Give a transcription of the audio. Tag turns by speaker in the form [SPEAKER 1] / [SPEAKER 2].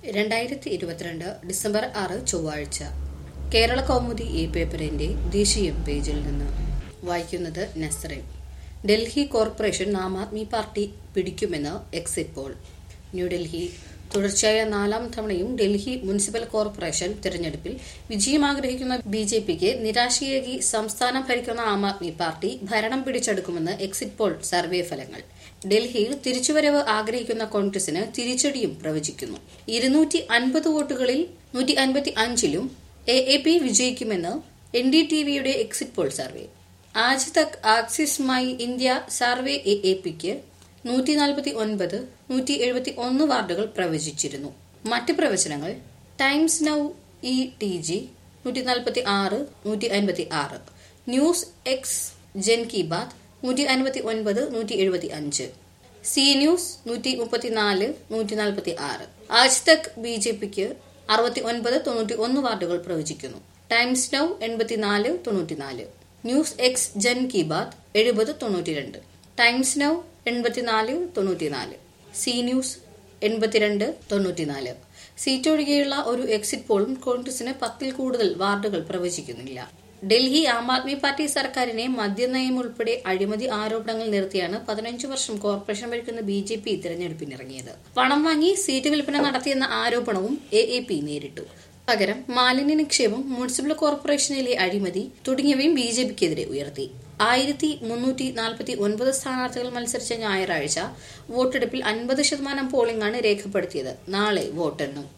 [SPEAKER 1] രണ്ടായിരത്തി ഇരുപത്തിരണ്ട് ഡിസംബർ ആറ് ചൊവ്വാഴ്ച കേരള കൗമുദി ഈ പേപ്പറിന്റെ ദേശീയ പേജിൽ നിന്ന് വായിക്കുന്നത് നസ്റിൻ ഡൽഹി കോർപ്പറേഷൻ ആം ആദ്മി പാർട്ടി പിടിക്കുമെന്ന് എക്സിറ്റ് പോൾ ന്യൂഡൽഹി തുടർച്ചയായ നാലാം തവണയും ഡൽഹി മുനിസിപ്പൽ കോർപ്പറേഷൻ തിരഞ്ഞെടുപ്പിൽ വിജയം ആഗ്രഹിക്കുന്ന ബി ജെ പിക്ക് നിരാശയേകി സംസ്ഥാനം ഭരിക്കുന്ന ആം ആദ്മി പാർട്ടി ഭരണം പിടിച്ചെടുക്കുമെന്ന് എക്സിറ്റ് പോൾ സർവേ ഫലങ്ങൾ ഡൽഹിയിൽ തിരിച്ചുവരവ് ആഗ്രഹിക്കുന്ന കോൺഗ്രസിന് തിരിച്ചടിയും പ്രവചിക്കുന്നു ഇരുന്നൂറ്റി അൻപത് വോട്ടുകളിൽ നൂറ്റി അൻപത്തി അഞ്ചിലും എ എ പി വിജയിക്കുമെന്ന് എൻ ഡി ടി വിയുടെ exit poll survey Aaj Tak Axis My India survey A A പിക്ക് നൂറ്റി നാൽപ്പത്തി ഒൻപത് നൂറ്റി എഴുപത്തി ഒന്ന് വാർഡുകൾ പ്രവചിച്ചിരുന്നു മറ്റ് പ്രവചനങ്ങൾ Times Now E T G നൂറ്റി നാൽപ്പത്തി ആറ് നൂറ്റി അൻപത്തി ആറ് ന്യൂസ് എക്സ് ജൻ കി ബാത് നൂറ്റി അൻപത്തി ഒൻപത് നൂറ്റി എഴുപത്തി അഞ്ച് സി ന്യൂസ് നൂറ്റി മുപ്പത്തിനാല് നൂറ്റി നാൽപ്പത്തി ആറ് ആജ് തക് ബി ജെ പിക്ക് അറുപത്തി ഒൻപത് തൊണ്ണൂറ്റി ഒന്ന് വാർഡുകൾ പ്രവചിക്കുന്നു ടൈംസ് നൌ എൺപത്തിനാല് തൊണ്ണൂറ്റിനാല് ന്യൂസ് എക്സ് ജൻ കി ബാത് എഴുപത് തൊണ്ണൂറ്റിരണ്ട് ടൈംസ് നൌ എൺപത്തിനാല് തൊണ്ണൂറ്റിനാല് സി ന്യൂസ് എൺപത്തിരണ്ട് തൊണ്ണൂറ്റിനാല് സീറ്റ് ഒഴികെയുള്ള ഒരു എക്സിറ്റ് പോളും കോൺഗ്രസിന് പത്തിൽ കൂടുതൽ വാർഡുകൾ പ്രവചിക്കുന്നില്ല ഡൽഹി ആം ആദ്മി പാർട്ടി സർക്കാരിനെ മദ്യനയം ഉൾപ്പെടെ അഴിമതി ആരോപണങ്ങൾ നിർത്തിയാണ് പതിനഞ്ചു വർഷം കോർപ്പറേഷൻ ഭരിക്കുന്ന ബി ജെ പി തിരഞ്ഞെടുപ്പിനിറങ്ങിയത് പണം വാങ്ങി സീറ്റ് വിൽപ്പന നടത്തിയെന്ന ആരോപണവും എ എ പി നേരിട്ടു പകരം മാലിന്യ നിക്ഷേപം മുനിസിപ്പൽ കോർപ്പറേഷനിലെ അഴിമതി തുടങ്ങിയവയും ബി ജെ പിക്കെതിരെ ഉയർത്തി ആയിരത്തി മുന്നൂറ്റി നാൽപ്പത്തി ഒൻപത് സ്ഥാനാർത്ഥികൾ മത്സരിച്ച ഞായറാഴ്ച വോട്ടെടുപ്പിൽ അൻപത് ശതമാനം പോളിംഗാണ് രേഖപ്പെടുത്തിയത് നാളെ വോട്ടെണ്ണും